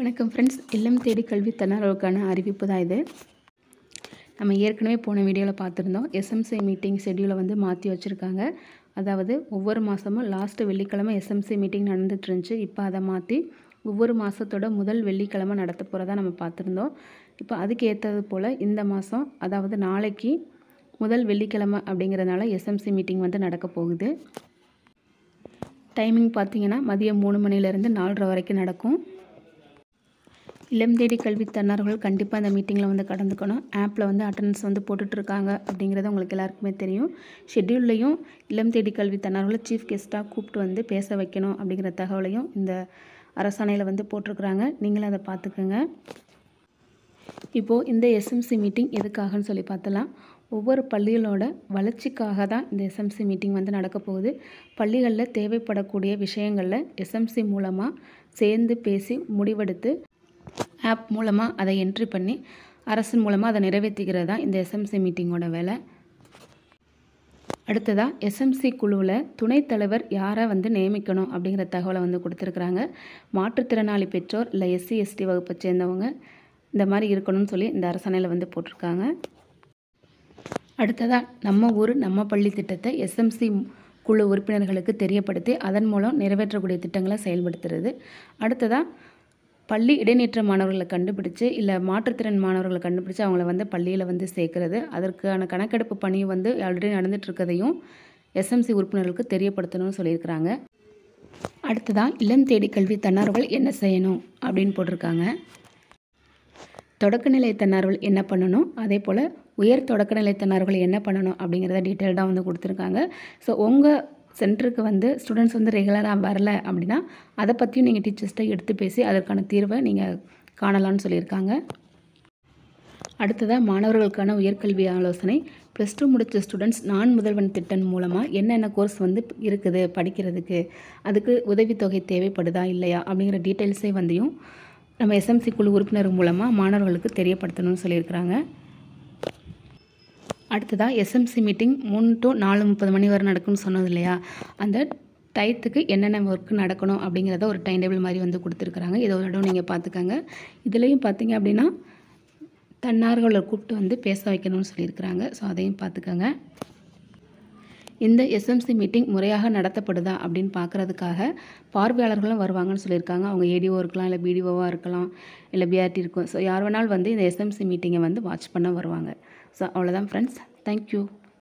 வணக்கம் ஃப்ரெண்ட்ஸ் இல்லம் தேடி கல்வி தன்னார்வலுக்கான அறிவிப்பு தான் இது நம்ம ஏற்கனவே போன வீடியோவில் பார்த்துருந்தோம் எஸ்எம்சி மீட்டிங் ஷெட்யூலை வந்து மாற்றி வச்சுருக்காங்க அதாவது ஒவ்வொரு மாதமும் லாஸ்ட்டு வெள்ளிக்கிழமை எஸ்எம்சி மீட்டிங் நடந்துட்டு இருந்துச்சு இப்போ அதை மாற்றி ஒவ்வொரு மாதத்தோட முதல் வெள்ளிக்கிழமை நடத்த போகிறதா நம்ம பார்த்துருந்தோம் இப்போ அதுக்கு ஏற்றது போல் இந்த மாதம் அதாவது நாளைக்கு முதல் வெள்ளிக்கிழமை அப்படிங்கிறதுனால எஸ்எம்சி மீட்டிங் வந்து நடக்க போகுது டைமிங் பார்த்தீங்கன்னா மதியம் மூணு மணிலேருந்து நாலரை வரைக்கும் நடக்கும் இளம் தேடி கல்வி தன்னார்வர்கள் கண்டிப்பாக இந்த மீட்டிங்கில் வந்து கலந்துக்கணும் ஆப்பில் வந்து அட்டண்டன்ஸ் வந்து போட்டுட்ருக்காங்க அப்படிங்கிறது உங்களுக்கு எல்லாருக்குமே தெரியும் ஷெட்யூல்லையும் இளம் தேடி கல்வி தன்னார்வலை சீஃப் கெஸ்ட்டாக கூப்பிட்டு வந்து பேச வைக்கணும் அப்படிங்கிற தகவலையும் இந்த அரசாணையில் வந்து போட்டிருக்கிறாங்க நீங்களும் அதை பார்த்துக்கோங்க இப்போது இந்த எஸ்எம்சி மீட்டிங் எதுக்காகன்னு சொல்லி பார்த்தலாம் ஒவ்வொரு பள்ளிகளோட வளர்ச்சிக்காக தான் இந்த எஸ்எம்சி மீட்டிங் வந்து நடக்க போகுது பள்ளிகளில் தேவைப்படக்கூடிய விஷயங்களில் எஸ்எம்சி மூலமாக சேர்ந்து பேசி முடிவெடுத்து ஆப் மூலமாக அதை என்ட்ரி பண்ணி அரசின் மூலமாக அதை நிறைவேற்றிக்கிறது தான் இந்த எஸ்எம்சி மீட்டிங்கோட வேலை அடுத்ததாக எஸ்எம்சி குழுவில் துணைத் தலைவர் யாரை வந்து நியமிக்கணும் அப்படிங்கிற தகவலை வந்து கொடுத்துருக்குறாங்க மாற்றுத்திறனாளி பெற்றோர் இல்லை எஸ்சி எஸ்டி வகுப்பை சேர்ந்தவங்க இந்த மாதிரி இருக்கணும்னு சொல்லி இந்த அரசாணையில் வந்து போட்டிருக்காங்க அடுத்ததாக நம்ம ஊர் நம்ம பள்ளி திட்டத்தை எஸ்எம்சி குழு உறுப்பினர்களுக்கு தெரியப்படுத்தி அதன் மூலம் நிறைவேற்றக்கூடிய திட்டங்களை செயல்படுத்துறது அடுத்ததாக பள்ளி இடைநிற்ற மாணவர்களை கண்டுபிடிச்சு இல்லை மாற்றுத்திறன் மாணவர்களை கண்டுபிடிச்சு அவங்கள வந்து பள்ளியில் வந்து சேர்க்கறது அதற்கான கணக்கெடுப்பு பணி வந்து ஆல்ரெடி நடந்துகிட்ருக்கதையும் எஸ்எம்சி உறுப்பினர்களுக்கு தெரியப்படுத்தணும்னு சொல்லியிருக்கிறாங்க அடுத்ததாக இளம் தேடி கல்வி தன்னார்வல் என்ன செய்யணும் அப்படின்னு போட்டிருக்காங்க தொடக்கநிலை தன்னார்வல் என்ன பண்ணணும் அதே போல் உயர் தொடக்கநிலை தன்னார்வல் என்ன பண்ணணும் அப்படிங்கிறத டீட்டெயில்டாக வந்து கொடுத்துருக்காங்க ஸோ உங்கள் சென்டருக்கு வந்து ஸ்டூடெண்ட்ஸ் வந்து ரெகுலராக வரல அப்படின்னா அதை பற்றியும் நீங்கள் டீச்சர்ஸ்கிட்ட எடுத்து பேசி அதற்கான தீர்வை நீங்கள் காணலாம்னு சொல்லியிருக்காங்க அடுத்ததாக மாணவர்களுக்கான உயர்கல்வி ஆலோசனை ப்ளஸ் டூ முடித்த ஸ்டூடெண்ட்ஸ் நான் முதல்வன் திட்டம் மூலமாக என்னென்ன கோர்ஸ் வந்து இருக்குது படிக்கிறதுக்கு அதுக்கு உதவித்தொகை தேவைப்படுதா இல்லையா அப்படிங்கிற டீட்டெயில்ஸே வந்தையும் நம்ம எஸ்எம்சி குழு உறுப்பினர் மூலமாக மாணவர்களுக்கு தெரியப்படுத்தணும்னு சொல்லியிருக்கிறாங்க அடுத்ததாக எஸ்எம்சி மீட்டிங் மூணு டு நாலு முப்பது மணி வரை நடக்கும்னு சொன்னது இல்லையா அந்த டயத்துக்கு என்னென்ன ஒர்க் நடக்கணும் அப்படிங்கிறத ஒரு டைம் டேபிள் மாதிரி வந்து கொடுத்துருக்குறாங்க இதை ஒரு இடம் நீங்கள் பார்த்துக்கோங்க இதுலேயும் பார்த்தீங்க அப்படின்னா தன்னார்வலர் கூப்பிட்டு வந்து பேச வைக்கணும்னு சொல்லியிருக்கிறாங்க ஸோ அதையும் பார்த்துக்கோங்க இந்த எஸ்எம்சி மீட்டிங் முறையாக நடத்தப்படுதா அப்படின்னு பார்க்குறதுக்காக பார்வையாளர்களும் வருவாங்கன்னு சொல்லியிருக்காங்க அவங்க ஏடிஓ இருக்கலாம் இல்லை பிடிஓவாக இருக்கலாம் இல்லை பிஆர்டி இருக்கும் ஸோ யார் வேணாலும் வந்து இந்த எஸ்எம்சி மீட்டிங்கை வந்து வாட்ச் பண்ண வருவாங்க ஸோ அவ்வளோதான் ஃப்ரெண்ட்ஸ் தேங்க்யூ